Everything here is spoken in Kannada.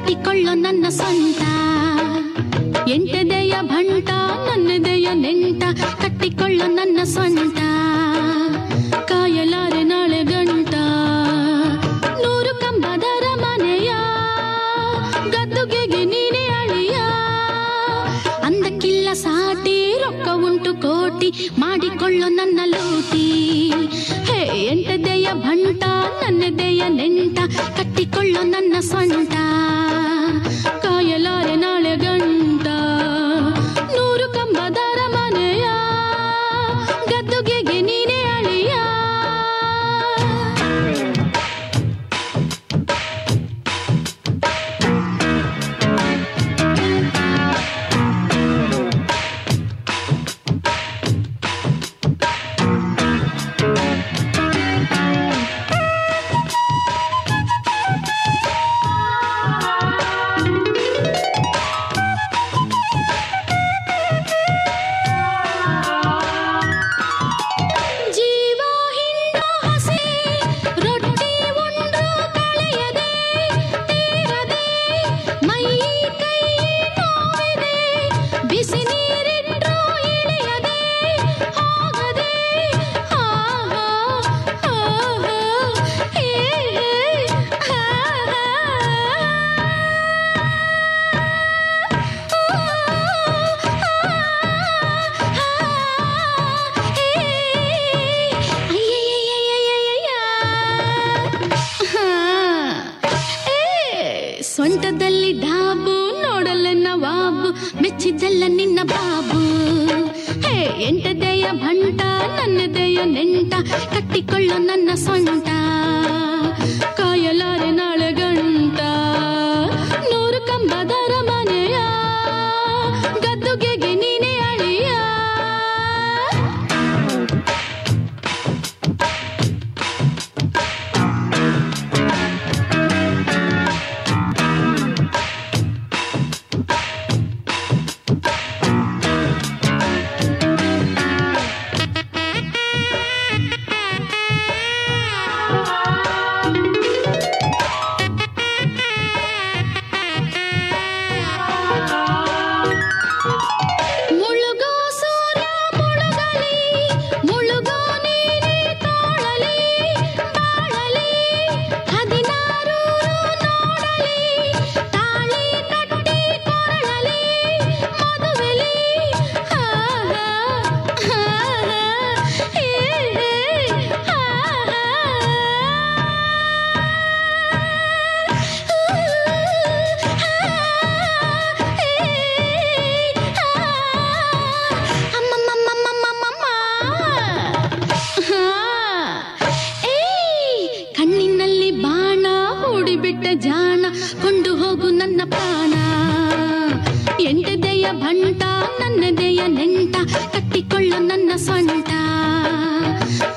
ಕಟ್ಟಿಕೊಳ್ಳೋ ನನ್ನ ಸ್ವಂತ ಎಂಟದೆಯ ಭಂಟ ನನ್ನದೆಯ ನೆಂಟ ಕಟ್ಟಿಕೊಳ್ಳೋ ನನ್ನ ಸ್ವಂತ ಕಾಯಲಾರೆ ನಾಳೆ ಗಂಟ ನೂರು ಕಂಬದರ ಮನೆಯ ಗದ್ದುಗೆಗೆ ನೀನೇ ಅಳಿಯ ಅಂದಕ್ಕಿಲ್ಲ ಸಾಟಿ ರೊಕ್ಕ ಉಂಟು ಕೋಟಿ ಮಾಡಿಕೊಳ್ಳೋ ನನ್ನ ಲೂಟಿ ಹೇ ಎಂಟದೆಯ ಭಂಟ ನನ್ನದೆಯ ನೆಂಟ ಕಟ್ಟಿಕೊಳ್ಳೋ ನನ್ನ ಸ್ವಂತ ಕಾಯಲಾರೆ ನಾಳೆ ಗಂಟ ನೂರು ಕಂಬದರ ಮನೆಯ ಗದ್ದುಗೆಗೆ ನೀನೇ ಅಳಿಯ ಜೀವ ಹಿಂಡು ಹಸಿ ರೊಟ್ಟಿ ಉಂಡು ಕಳೆಯದೆ ತೀರದೆ ಮೈ ಕೈ ನೋವಿದೆ ಬಿಸಿ ನೀರಿಟ್ರು ಇಳಿಯದೆ ಹೋಗದೆ ಹಾ ಹಾ ಹಾ ಹಾ ಹೇ ಹಾ ಸೊಂಟದಲ್ಲಿ ಡಾಬು ನೋಡಲೆನ್ನ ವಾಬು ಮೆಚ್ಚಿದ್ದಲ್ಲ ನಿನ್ನ ಬಾಬು ಹೇ ಎಂಟದೆಯ ಭಂಟ ನನ್ನದೆಯ ನೆಂಟ ಕಟ್ಟಿಕೊಳ್ಳೋ ನನ್ನ ಸೊಂಟ ಕಾಯಲಾರೆ ನಾಳೆ ಗಂಟ ನೂರು ಕಂಬದರ ಮನೆಯ ಗದ್ದುಗೆಗೆ ನೀನೇ ಅಳಿಯ ಮುಳುಗೋ ಸೂರ್ಯ ಮುಳುಗಲಿ ಮುಳುಗೋ ನೀರಿ ತೋಳಲಿ ಬಾಳಲಿ ಹದಿನಾರು ನೋಡಲಿ ತಾಳಿ ಕಟ್ಟಿ ಕೊರಳಲಿ ಮದುವೆಲಿ ಹಾ ಹಾ ಹಾ ಹೇ ಹಾ ಕಣ್ಣಿನಲ್ಲಿ ಬಾಣ ಹೂಡಿಬಿಟ್ಟ ಜಾಣ ಕೊಂಡು ಹೋಗು ನನ್ನ ಪ್ರಾಣ ಎಂಟದೆಯ ಭಂಟ ನನ್ನದೆಯ ನೆಂಟ ಕಟ್ಟಿಕೊಳ್ಳು ನನ್ನ ಸೊಂಟ